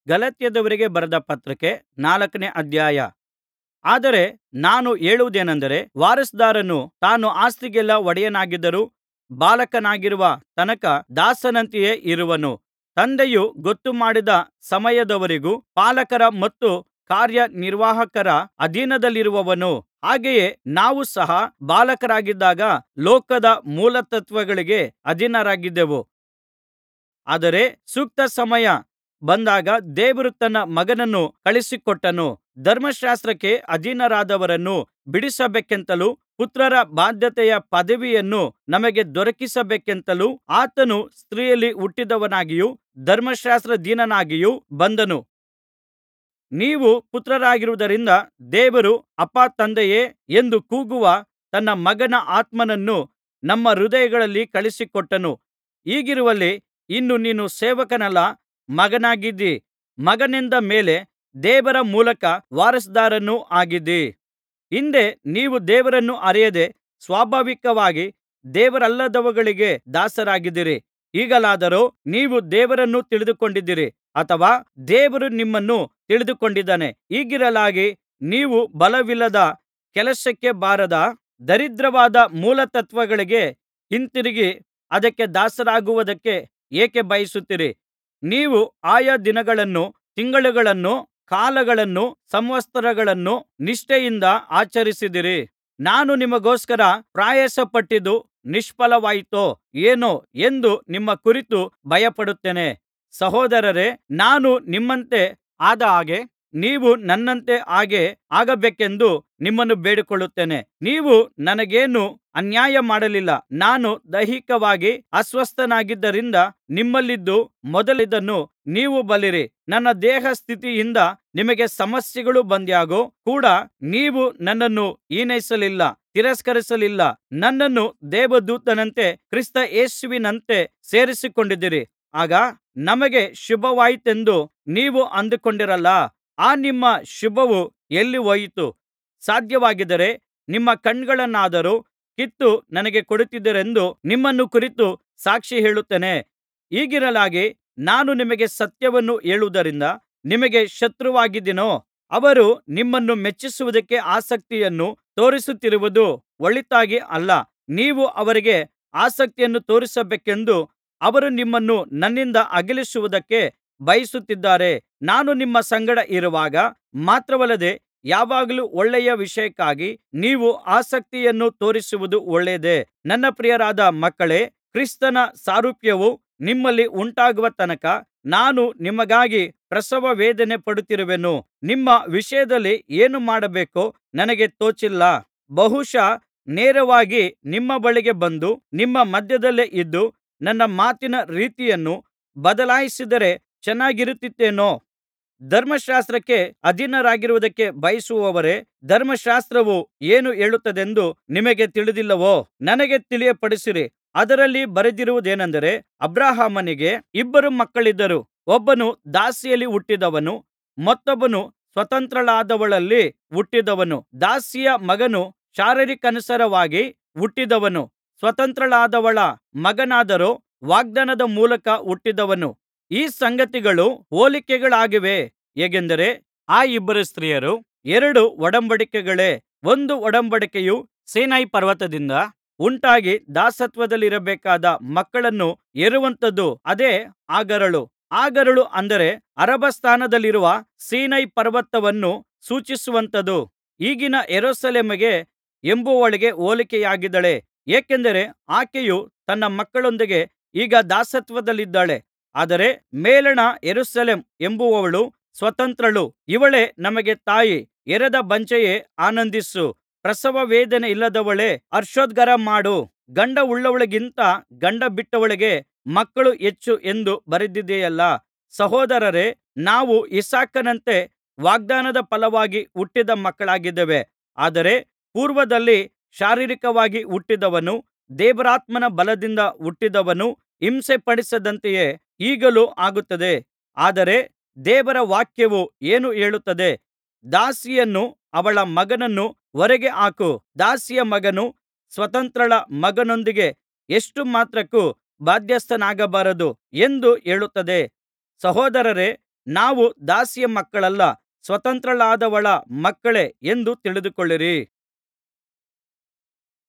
ಗಲಾತ್ಯದವರಿಗೆ ಬರೆದ ಪತ್ರಿಕೆ ನಾಲ್ಕನೇ ಅಧ್ಯಾಯ ಆದರೆ ನಾನು ಹೇಳುವುದೇನಂದರೆ ವಾರಸುದಾರನು ತಾನು ಆಸ್ತಿಗೆಲ್ಲಾ ಒಡೆಯನಾಗಿದ್ದರೂ ಬಾಲಕನಾಗಿರುವ ತನಕ ದಾಸನಂತೆಯೇ ಇರುವನು ತಂದೆಯು ಗೊತ್ತುಮಾಡಿದ ಸಮಯದವರೆಗೂ ಪಾಲಕರ ಮತ್ತು ಕಾರ್ಯನಿರ್ವಾಹಕರ ಅಧೀನದಲ್ಲಿರುವವನು ಹಾಗೆಯೇ ನಾವು ಸಹ ಬಾಲಕರಾಗಿದ್ದಾಗ ಲೋಕದ ಮೂಲತತ್ವಗಳಿಗೆ ಅಧೀನರಾಗಿದ್ದೆವು ಆದರೆ ಸೂಕ್ತ ಸಮಯ ಬಂದಾಗ ದೇವರು ತನ್ನ ಮಗನನ್ನು ಕಳುಹಿಸಿಕೊಟ್ಟನು ಧರ್ಮಶಾಸ್ತ್ರಕ್ಕೆ ಅಧೀನರಾದವರನ್ನು ಬಿಡಿಸಬೇಕೆಂತಲೂ ಪುತ್ರರ ಬಾಧ್ಯತೆಯ ಪದವಿಯನ್ನು ನಮಗೆ ದೊರಕಿಸಬೇಕೆಂತಲೂ ಆತನು ಸ್ತ್ರೀಯಲ್ಲಿ ಹುಟ್ಟಿದವನಾಗಿಯೂ ಧರ್ಮಶಾಸ್ತ್ರಾಧೀನನಾಗಿಯೂ ಬಂದನು ನೀವು ಪುತ್ರರಾಗಿರುವುದರಿಂದ ದೇವರು ಅಪ್ಪಾ ತಂದೆಯೇ ಎಂದು ಕೂಗುವ ತನ್ನ ಮಗನ ಆತ್ಮನನ್ನು ನಮ್ಮ ಹೃದಯಗಳಲ್ಲಿ ಕಳುಹಿಸಿಕೊಟ್ಟನು ಹೀಗಿರುವಲ್ಲಿ ಇನ್ನು ನೀನು ಸೇವಕನಲ್ಲ ಮಗನಾಗಿದ್ದೀ ಮಗನೆಂದ ಮೇಲೆ ದೇವರ ಮೂಲಕ ವಾರಸುದಾರನೂ ಆಗಿದ್ದೀ ಹಿಂದೆ ನೀವು ದೇವರನ್ನು ಅರಿಯದೆ ಸ್ವಾಭಾವಿಕವಾಗಿ ದೇವರಲ್ಲದವುಗಳಿಗೆ ದಾಸರಾಗಿದ್ದಿರಿ ಈಗಲಾದರೋ ನೀವು ದೇವರನ್ನು ತಿಳಿದುಕೊಂಡಿದ್ದೀರಿ ಅಥವಾ ದೇವರು ನಿಮ್ಮನ್ನು ತಿಳಿದುಕೊಂಡಿದ್ದಾನೆ ಹೀಗಿರಲಾಗಿ ನೀವು ಬಲವಿಲ್ಲದ ಕೆಲಸಕ್ಕೆ ಬಾರದ ದರಿದ್ರವಾದ ಮೂಲತತ್ವಗಳಿಗೆ ಹಿಂತಿರುಗಿ ಅದಕ್ಕೆ ದಾಸರಾಗುವುದಕ್ಕೆ ಏಕೆ ಬಯಸುತ್ತೀರಿ ನೀವು ಆಯಾ ದಿನಗಳನ್ನೂ ತಿಂಗಳುಗಳನ್ನೂ ಕಾಲಗಳನ್ನೂ ಸಂವತ್ಸರಗಳನ್ನೂ ನಿಷ್ಠೆಯಿಂದ ಆಚರಿಸಿದಿರಿ ನಾನು ನಿಮಗೋಸ್ಕರ ಪ್ರಯಾಸಪಟ್ಟದ್ದು ನಿಷ್ಫಲವಾಯಿತೋ ಏನೋ ಎಂದು ನಿಮ್ಮ ಕುರಿತು ಭಯಪಡುತ್ತೇನೆ ಸಹೋದರರೇ ನಾನು ನಿಮ್ಮಂತೆ ಆದ ಹಾಗೆ ನೀವು ನನ್ನಂತೆ ಹಾಗೆ ಆಗಬೇಕೆಂದು ನಿಮ್ಮನ್ನು ಬೇಡಿಕೊಳ್ಳುತ್ತೇನೆ ನೀವು ನನಗೇನೂ ಅನ್ಯಾಯ ಮಾಡಲಿಲ್ಲ ನಾನು ದೈಹಿಕವಾಗಿ ಅಸ್ವಸ್ಥನಾಗಿದ್ದರಿಂದ ನಿಮ್ಮಲ್ಲಿದ್ದು ಮೊದಲಿದ್ದನ್ನು ನೀವು ಬಲ್ಲಿರಿ ನನ್ನ ದೇಹಸ್ಥಿತಿಯಿಂದ ನಿಮಗೆ ಸಮಸ್ಯೆಗಳು ಬಂದಾಗ್ಯೂ ಕೂಡ ನೀವು ನನ್ನನ್ನು ಹೀನೈಸಲಿಲ್ಲ ತಿರಸ್ಕರಿಸಲಿಲ್ಲ ನನ್ನನ್ನು ದೇವದೂತನಂತೆ ಕ್ರಿಸ್ತ ಯೇಸುವಿನಂತೆ ಸೇರಿಸಿಕೊಂಡಿದ್ದೀರಿ ಆಗ ನಮಗೆ ಶುಭವಾಯಿತೆಂದು ನೀವು ಅಂದುಕೊಂಡಿರಲ್ಲಾ ಆ ನಿಮ್ಮ ಶುಭವು ಎಲ್ಲಿ ಹೋಯಿತು ಸಾಧ್ಯವಾಗಿದ್ದರೆ ನಿಮ್ಮ ಕಣ್ಣುಗಳನ್ನಾದರೂ ಕಿತ್ತು ನನಗೆ ಕೊಡುತ್ತಿದ್ದರೆಂದು ನಿಮ್ಮನ್ನು ಕುರಿತು ಸಾಕ್ಷಿ ಹೇಳುತ್ತೇನೆ ಹೀಗಿರಲಾಗಿ ನಾನು ನಿಮಗೆ ಸತ್ಯವನ್ನು ಹೇಳುವುದರಿಂದ ನಿಮಗೆ ಶತ್ರುವಾಗಿದ್ದೇನೋ ಅವರು ನಿಮ್ಮನ್ನು ಮೆಚ್ಚಿಸುವುದಕ್ಕೆ ಆಸಕ್ತಿಯನ್ನು ತೋರಿಸುತ್ತಿರುವುದು ಒಳಿತಾಗಿ ಅಲ್ಲ ನೀವು ಅವರಿಗೆ ಆಸಕ್ತಿಯನ್ನು ತೋರಿಸಬೇಕೆಂದು ಅವರು ನಿಮ್ಮನ್ನು ನನ್ನಿಂದ ಅಗಲಿಸುವುದಕ್ಕೆ ಬಯಸುತ್ತಿದ್ದಾರೆ ನಾನು ನಿಮ್ಮ ಸಂಗಡ ಇರುವಾಗ ಮಾತ್ರವಲ್ಲದೆ ಯಾವಾಗಲೂ ಒಳ್ಳೆಯ ವಿಷಯಕ್ಕಾಗಿ ನೀವು ಆಸಕ್ತಿಯನ್ನು ತೋರಿಸುವುದು ಒಳ್ಳೆಯದೇ ನನ್ನ ಪ್ರಿಯರಾದ ಮಕ್ಕಳೇ ಕ್ರಿಸ್ತನ ಸಾರೂಪ್ಯವು ನಿಮ್ಮಲ್ಲಿ ಉಂಟಾಗುವ ತನಕ ನಾನು ನಿಮಗಾಗಿ ಪ್ರಸವ ವೇದನೆ ಪಡುತ್ತಿರುವೆನು ನಿಮ್ಮ ವಿಷಯದಲ್ಲಿ ಏನು ಮಾಡಬೇಕೋ ನನಗೆ ತೋಚಿಲ್ಲ ಬಹುಶಃ ನೇರವಾಗಿ ನಿಮ್ಮ ಬಳಿಗೆ ಬಂದು ನಿಮ್ಮ ಮಧ್ಯದಲ್ಲೇ ಇದ್ದು ನನ್ನ ಮಾತಿನ ರೀತಿಯನ್ನು ಬದಲಾಯಿಸಿದರೆ ಚೆನ್ನಾಗಿರುತ್ತಿತ್ತೇನೋ ಧರ್ಮಶಾಸ್ತ್ರಕ್ಕೆ ಅಧೀನರಾಗಿರುವುದಕ್ಕೆ ಬಯಸುವವರೇ ಧರ್ಮಶಾಸ್ತ್ರವು ಏನು ಹೇಳುತ್ತದೆಂದು ನಿಮಗೆ ತಿಳಿದಿಲ್ಲವೋ ನನಗೆ ತಿಳಿಯಪಡಿಸಿರಿ ಅದರಲ್ಲಿ ಬರೆದಿರುವುದೇನೆಂದರೆ ಅಬ್ರಹಾಮನಿಗೆ ಇಬ್ಬರು ಮಕ್ಕಳಿದ್ದರು ಒಬ್ಬನು ದಾಸಿಯಲ್ಲಿ ಹುಟ್ಟಿದವನು ಮತ್ತೊಬ್ಬನು ಸ್ವತಂತ್ರಳಾದವಳಲ್ಲಿ ಹುಟ್ಟಿದವನು ದಾಸಿಯ ಮಗನು ಶಾರೀರಿಕನುಸಾರವಾಗಿ ಹುಟ್ಟಿದವನು ಸ್ವತಂತ್ರಳಾದವಳ ಮಗನಾದರೋ ವಾಗ್ದಾನದ ಮೂಲಕ ಹುಟ್ಟಿದವನು ಈ ಸಂಗತಿಗಳು ಹೋಲಿಕೆಗಳಾಗಿವೆ ಹೇಗೆಂದರೆ ಆ ಇಬ್ಬರು ಸ್ತ್ರೀಯರು ಎರಡು ಒಡಂಬಡಿಕೆಗಳೇ ಒಂದು ಒಡಂಬಡಿಕೆಯು ಸೀನಾಯಿ ಪರ್ವತದಿಂದ ಉಂಟಾಗಿ ದಾಸತ್ವದಲ್ಲಿರಬೇಕಾದ ಮಕ್ಕಳನ್ನು ಹೆರುವಂಥದ್ದು ಅದೇ ಹಾಗರಳು ಹಾಗರಳು ಅಂದರೆ ಅರಬಸ್ಥಾನದಲ್ಲಿರುವ ಸೀನಾಯಿ ಪರ್ವತವನ್ನು ಸೂಚಿಸುವಂಥದ್ದು ಈಗಿನ ಯೆರೂಸಲೇಮಿಗೆ ಎಂಬುವಳಿಗೆ ಹೋಲಿಕೆಯಾಗಿದ್ದಾಳೆ ಏಕೆಂದರೆ ಆಕೆಯು ತನ್ನ ಮಕ್ಕಳೊಂದಿಗೆ ಈಗ ದಾಸತ್ವದಲ್ಲಿದ್ದಾಳೆ ಆದರೆ ಮೇಲಣ ಯೆರೂಸಲೇಮ್ ಎಂಬುವವಳು ಸ್ವತಂತ್ರಳು ಇವಳೇ ನಮಗೆ ತಾಯಿ ಹೆರದ ಬಂಜೆಯೇ ಆನಂದಿಸು ಪ್ರಸವ ವೇದನೆಯಿಲ್ಲದವಳೇ ಹರ್ಷೋದ್ಗಾರ ಮಾಡು ಗಂಡವುಳ್ಳವಳಿಗಿಂತ ಗಂಡ ಬಿಟ್ಟವಳಿಗೆ ಮಕ್ಕಳು ಹೆಚ್ಚು ಎಂದು ಬರೆದಿದೆಯಲ್ಲಾ ಸಹೋದರರೇ ನಾವು ಇಸಾಕನಂತೆ ವಾಗ್ದಾನದ ಫಲವಾಗಿ ಹುಟ್ಟಿದ ಮಕ್ಕಳಾಗಿದ್ದೇವೆ ಆದರೆ ಪೂರ್ವದಲ್ಲಿ ಶಾರೀರಿಕವಾಗಿ ಹುಟ್ಟಿದವನು ದೇವರಾತ್ಮನ ಬಲದಿಂದ ಹುಟ್ಟಿದವನು ಹಿಂಸೆಪಡಿಸದಂತೆಯೇ ಈಗಲೂ ಆಗುತ್ತದೆ ಆದರೆ ದೇವರ ವಾಕ್ಯವು ಏನು ಹೇಳುತ್ತದೆ ದಾಸಿಯನ್ನು ಅವಳ ಮಗನನ್ನು ಹೊರಗೆ ಹಾಕು ದಾಸಿಯ ಮಗನು ಸ್ವತಂತ್ರಳ ಮಗನೊಂದಿಗೆ ಎಷ್ಟು ಮಾತ್ರಕ್ಕೂ ಬಾಧ್ಯಸ್ಥನಾಗಬಾರದು ಎಂದು ಹೇಳುತ್ತದೆ ಸಹೋದರರೇ ನಾವು ದಾಸಿಯ ಮಕ್ಕಳಲ್ಲ ಸ್ವತಂತ್ರಳಾದವಳ ಮಕ್ಕಳೇ ಎಂದು ತಿಳಿದುಕೊಳ್ಳಿರಿ